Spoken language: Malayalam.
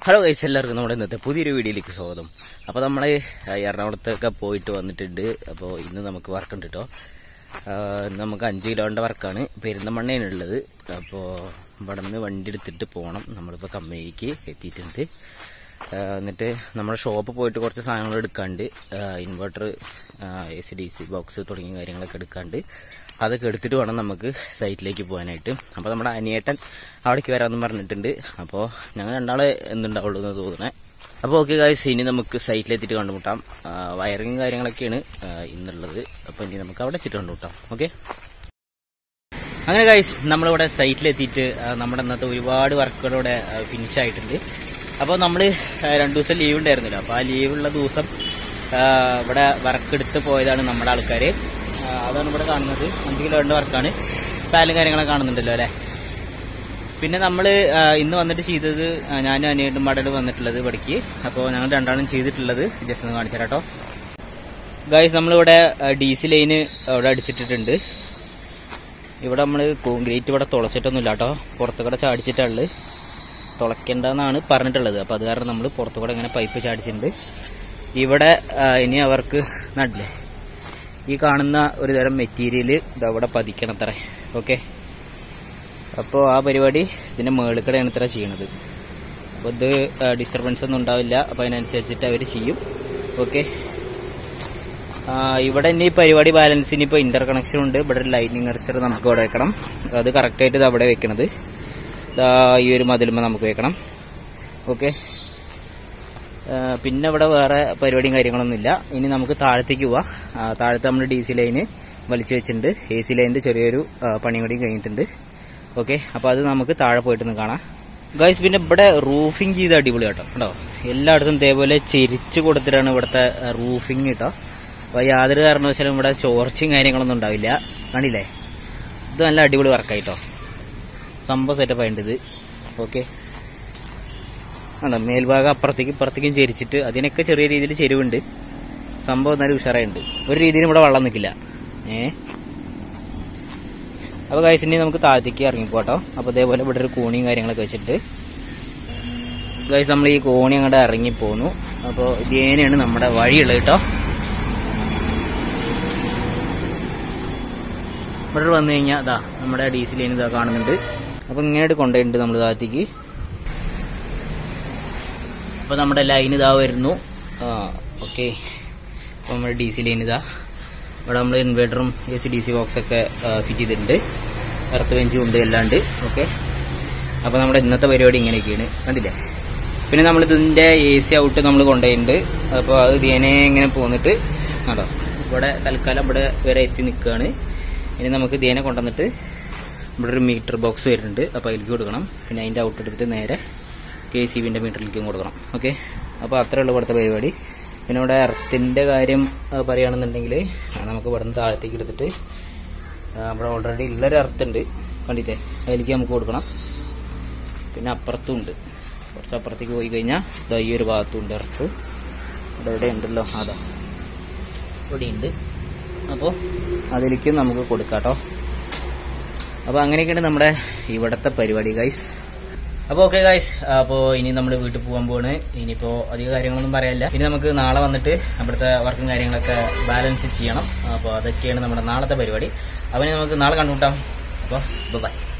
ഹലോ ഗൈസ് എല്ലാവർക്കും നമ്മുടെ ഇന്നത്തെ പുതിയൊരു വീഡിയോയിലേക്ക് സ്വാഗതം അപ്പോൾ നമ്മൾ എറണാകുളത്തൊക്കെ പോയിട്ട് വന്നിട്ടുണ്ട് അപ്പോൾ ഇന്ന് നമുക്ക് വർക്ക് ഉണ്ട് കേട്ടോ നമുക്ക് അഞ്ച് കിലോൻ്റെ വർക്കാണ് പെരുന്തമണ്ണയാണ് ഉള്ളത് അപ്പോൾ ഇവിടെ നിന്ന് വണ്ടി എടുത്തിട്ട് പോകണം നമ്മളിപ്പോൾ കമ്പനിക്ക് എത്തിയിട്ടുണ്ട് ആ, എന്നിട്ട് നമ്മുടെ ഷോപ്പ് പോയിട്ട് കുറച്ച് സാധനങ്ങൾ എടുക്കാണ്ട് inverter A C D C box തുടങ്ങിയ കാര്യങ്ങളൊക്കെ എടുക്കാണ്ട് അതൊക്കെ എടുത്തിട്ട് വേണം നമുക്ക് സൈറ്റിലേക്ക് പോകാനായിട്ട് അപ്പോൾ നമ്മുടെ അനിയേട്ടൻ അവിടേക്ക് വരാമെന്ന് പറഞ്ഞിട്ടുണ്ട് അപ്പോൾ ഞങ്ങൾ രണ്ടാളെ എന്തുണ്ടാവുള്ളൂ എന്ന് തോന്നുന്നത് അപ്പോൾ ഓക്കെ ഗായ്സ് ഇനി നമുക്ക് സൈറ്റിലെത്തിയിട്ട് കണ്ടുമുട്ടാം വയറിങ് കാര്യങ്ങളൊക്കെയാണ് ആ, ഇന്നുള്ളത് അപ്പോൾ ഇനി നമുക്ക് അവിടെ എത്തിയിട്ട് കണ്ടുമുട്ടാം ഓക്കെ അങ്ങനെ ഗൈസ് നമ്മളിവിടെ സൈറ്റിലെത്തിയിട്ട് ആ, നമ്മുടെ ഇന്നത്തെ ഒരുപാട് വർക്കുകളിവിടെ ഫിനിഷ് ആയിട്ടുണ്ട് അപ്പോൾ നമ്മൾ രണ്ടു ദിവസം ലീവ് ഉണ്ടായിരുന്നില്ല അപ്പോൾ ആ ലീവുള്ള ദിവസം ആ, ഇവിടെ വർക്ക് എടുത്ത് പോയതാണ് നമ്മുടെ ആൾക്കാർ അതാണ് ഇവിടെ കാണുന്നത് അഞ്ച് കിലോയുടെ വർക്കാണ് പാലും കാര്യങ്ങളൊക്കെ കാണുന്നുണ്ടല്ലോ അല്ലേ പിന്നെ നമ്മൾ ഇന്ന് വന്നിട്ട് ചെയ്തത് ആ, ഞാനും അനിയട്ടും പാടൽ വന്നിട്ടുള്ളത് ഇവിടേക്ക് അപ്പോൾ ഞങ്ങൾ രണ്ടാളും ചെയ്തിട്ടുള്ളത് ജസ്റ്റ് ഒന്ന് കാണിച്ചു തരാം കേട്ടോ ഗൈസ് നമ്മളിവിടെ ഡി സി ലൈന് അവിടെ അടിച്ചിട്ടിട്ടുണ്ട് ഇവിടെ നമ്മൾ കോൺക്രീറ്റ് ഇവിടെ തുളച്ചിട്ടൊന്നുമില്ല കേട്ടോ പുറത്തുകൂടെ ചാടിച്ചിട്ടുള്ളത് തുളയ്ക്കേണ്ടെന്നാണ് പറഞ്ഞിട്ടുള്ളത് അപ്പോൾ അത് കാരണം നമ്മൾ പുറത്തുകൂടെ ഇങ്ങനെ പൈപ്പ് ചാടിച്ചിട്ടുണ്ട് ഇവിടെ ആ, ഇനി അവർക്ക് നടില്ലേ ഈ കാണുന്ന ഒരു തരം മെറ്റീരിയൽ ഇതവിടെ പതിക്കണം അത്ര ഓക്കെ അപ്പോൾ ആ പരിപാടി ഇതിന്റെ മേളിക്കടെയാണ് ഇത്ര ചെയ്യണത് അപ്പോൾ ഇത് ഡിസ്റ്റർബൻസ് ഒന്നും ഉണ്ടാവില്ല അപ്പോൾ അതിനനുസരിച്ചിട്ട് അവർ ചെയ്യും ഓക്കെ ഇവിടെ ഇനി പരിപാടി ബാലൻസിന് ഇപ്പോൾ ഇന്റർ കണക്ഷൻ ഉണ്ട് ഇവിടെ ഒരു ലൈറ്റിംഗ് അർച്ചർ നമുക്ക് ഇവിടെ വെക്കണം അത് കറക്റ്റായിട്ട് ഇത് അവിടെ വെക്കണത് ദാ ഈ ഒരു മതിലുമ്പോൾ നമുക്ക് വെക്കണം ഓക്കെ പിന്നെ ഇവിടെ വേറെ പരിപാടിയും കാര്യങ്ങളൊന്നുമില്ല ഇനി നമുക്ക് താഴത്തേക്ക് പോവാം ആ, താഴത്ത് നമ്മൾ ഡി സി ലൈന് വലിച്ചു വെച്ചിട്ടുണ്ട് എ സി ലൈനിന്റെ ചെറിയൊരു ആ, പണിയും കൂടി കഴിഞ്ഞിട്ടുണ്ട് ഓക്കെ അപ്പോൾ അത് നമുക്ക് താഴെ പോയിട്ടൊന്ന് കാണാം ഗൈസ് പിന്നെ ഇവിടെ റൂഫിംഗ് ചെയ്ത് അടിപൊളി കേട്ടോ കേട്ടോ എല്ലായിടത്തും ഇതേപോലെ ചെരിച്ച് കൊടുത്തിട്ടാണ് ഇവിടുത്തെ റൂഫിംഗ് കേട്ടോ അപ്പോൾ യാതൊരു കാരണവശാലും ഇവിടെ ചോർച്ചയും കാര്യങ്ങളൊന്നും ഉണ്ടാവില്ല കണ്ടില്ലേ ഇത് നല്ല അടിപൊളി വർക്കായിട്ടോ സംഭവം സെറ്റപ്പ് ആയിട്ടുണ്ട് ഇത് ഓക്കെ ആണ് മേൽഭാഗം അപ്പുറത്തേക്കും ഇപ്പുറത്തേക്കും ചെരിച്ചിട്ട് അതിനൊക്കെ ചെറിയ രീതിയിൽ ചെരിവുണ്ട് സംഭവം എന്നാലും ഉഷാറായിട്ടുണ്ട് ഒരു രീതിയിലും ഇവിടെ വെള്ളം നിൽക്കില്ല ഏ അപ്പോൾ കഴിച്ച് ഇനി നമുക്ക് താഴത്തേക്ക് ഇറങ്ങിപ്പോട്ടോ അപ്പോൾ ഇതേപോലെ ഇവിടെ ഒരു കോണിയും കാര്യങ്ങളൊക്കെ വെച്ചിട്ട് ഗൈസ് നമ്മൾ ഈ കോണി അങ്ങോട്ട് ഇറങ്ങിപ്പോന്നു അപ്പോൾ ഇതേനെയാണ് നമ്മുടെ വഴിയുള്ളത് കേട്ടോ ഇവിടെ വന്നു കഴിഞ്ഞാൽ അതാ നമ്മുടെ ഡി സി ലൈൻ ഇതാ കാണുന്നുണ്ട് അപ്പോൾ ഇങ്ങോട്ട് കൊണ്ടുപോയിട്ടുണ്ട് നമ്മൾ താഴത്തേക്ക് അപ്പോൾ നമ്മുടെ ലൈൻ ഇതാ വരുന്നു ആ ഓക്കെ അപ്പോൾ നമ്മുടെ ഡി സി ലൈൻ ഇതാ ഇവിടെ നമ്മൾ ഇൻവേർട്ടറും A C D C box ഒക്കെ ഫിറ്റ് ചെയ്തിട്ടുണ്ട് എർത്ത് ബെഞ്ചും ഉണ്ട് എല്ലാം ഉണ്ട് ഓക്കെ അപ്പോൾ നമ്മുടെ ഇന്നത്തെ പരിപാടി ഇങ്ങനെയൊക്കെയാണ് കണ്ടില്ലേ പിന്നെ നമ്മൾ ഇതിന്റെ എ സി ഔട്ട് നമ്മൾ കൊണ്ടുപോയിട്ടുണ്ട് അപ്പോൾ അത് ധ്യാനെ ഇങ്ങനെ പോന്നിട്ട് കണ്ടോ ഇവിടെ തൽക്കാലം ഇവിടെ വരെ എത്തി നിൽക്കുകയാണ് ഇനി നമുക്ക് ധ്യാനെ കൊണ്ടുവന്നിട്ട് ഇവിടെ ഒരു മീറ്റർ ബോക്സ് വരുന്നുണ്ട് അപ്പോൾ അതിലേക്ക് കൊടുക്കണം പിന്നെ അതിന്റെ ഔട്ട് എടുത്തിട്ട് നേരെ കെ സി ബിന്റെ മീറ്ററിലേക്കും കൊടുക്കണം ഓക്കെ അപ്പോൾ അത്രേ ഉള്ളൂ ഇവിടുത്തെ പരിപാടി പിന്നെ ഇവിടെ എർത്തിന്റെ കാര്യം ആ, പറയുകയാണെന്നുണ്ടെങ്കിൽ ആ, നമുക്ക് ഇവിടെ നിന്ന് താഴത്തേക്ക് എടുത്തിട്ട് ആ, ഇവിടെ ഓൾറെഡി ഉള്ളൊരു എർത്ത് ഉണ്ട് കണ്ടിട്ടേ അതിലേക്ക് നമുക്ക് കൊടുക്കണം പിന്നെ അപ്പുറത്തും ഉണ്ട് കുറച്ച് അപ്പുറത്തേക്ക് പോയി കഴിഞ്ഞാൽ ഇതാ ഈ ഒരു ഭാഗത്തും ഉണ്ട് എർത്ത് ഇവിടെ ഇവിടെ ഉണ്ടല്ലോ അതാ ഇവിടെ ഉണ്ട് അപ്പോൾ അതിലേക്ക് നമുക്ക് കൊടുക്കാം കേട്ടോ അപ്പോൾ അങ്ങനെയൊക്കെയാണ് നമ്മുടെ ഇവിടുത്തെ പരിപാടി ഗൈസ് അപ്പോൾ ഓക്കെ ഗൈസ് അപ്പോൾ ഇനി നമ്മൾ വീട്ടിൽ പോകാൻ പോവാണ് ഇനിയിപ്പോൾ അധിക കാര്യങ്ങളൊന്നും പറയാനില്ല ഇനി നമുക്ക് നാളെ വന്നിട്ട് അവിടുത്തെ വർക്കും കാര്യങ്ങളൊക്കെ ബാലൻസ് ചെയ്യണം അപ്പോൾ അതൊക്കെയാണ് നമ്മുടെ നാളത്തെ പരിപാടി അപ്പോൾ ഇനി നമുക്ക് നാളെ കണ്ടുമുട്ടാം അപ്പോൾ ബൈ